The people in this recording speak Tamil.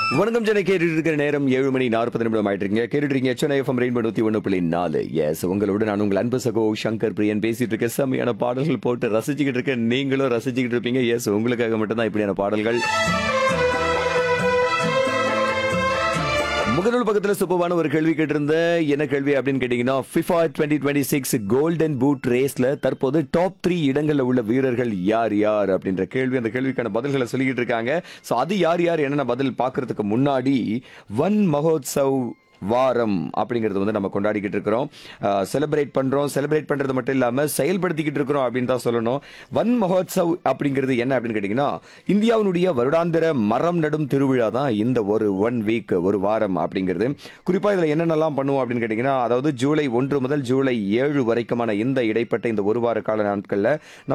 வணக்கம் சென்னை கேட்டுட்டு இருக்கிற நேரம் ஏழு மணி நாற்பது நிமிடம் ஆயிட்டு இருக்கீங்க கேட்டுட்டு இருக்கீங்க சென்னை எஃப்எம் ரெயின்போ நூத்தி ஒன்று புள்ளி நாலு எஸ் உங்களோட நான் உங்கள் அன்பு சகோ சங்கர் பிரியன் பேசிட்டு இருக்கேன் செம்மையான பாடல்கள் போட்டு ரசிச்சுக்கிட்டு இருக்கேன் நீங்களும் ரசிச்சுக்கிட்டு இருப்பீங்க எஸ் உங்களுக்காக மட்டும்தான் இப்படியான பாடல்கள் முகநூல் பக்கத்துல சூப்பரான ஒரு கேள்வி கேட்டிருந்த என்ன கேள்வி அப்படின்னு கேட்டீங்கன்னா FIFA twenty twenty six golden boot ரேஸ்ல தற்போது டாப் த்ரீ இடங்கள்ல உள்ள வீரர்கள் யார் யார் அப்படின்ற கேள்வி அந்த கேள்விக்கான பதில்களை சொல்லிக்கிட்டு இருக்காங்க ஸோ அது யார் யார் என்னென்ன பதில் பார்க்கறதுக்கு முன்னாடி வன் மகோத்சவ் வாரம் அப்படிங்கிறது வந்து நம்ம கொண்டாடிக்கிட்டு இருக்கிறோம் செலிப்ரேட் பண்றோம் செலிப்ரேட் பண்றது மட்டும் இல்லாம செயல்படுத்திக்கிட்டு இருக்கிறோம் அப்படின்னு தான் சொல்லணும் வன் மகோத்சவ் அப்படிங்கிறது என்ன அப்படின்னு கேட்டீங்கன்னா இந்தியாவினுடைய வருடாந்திர மரம் நடும் திருவிழா தான் இந்த ஒரு ஒன் வீக் ஒரு வாரம் அப்படிங்கிறது குறிப்பா இதுல என்னென்னலாம் பண்ணுவோம் அப்படின்னு கேட்டீங்கன்னா அதாவது ஜூலை ஒன்று முதல் ஜூலை ஏழு வரைக்குமான இந்த இடைப்பட்ட இந்த ஒரு வார கால நாட்கள்ல நம்ம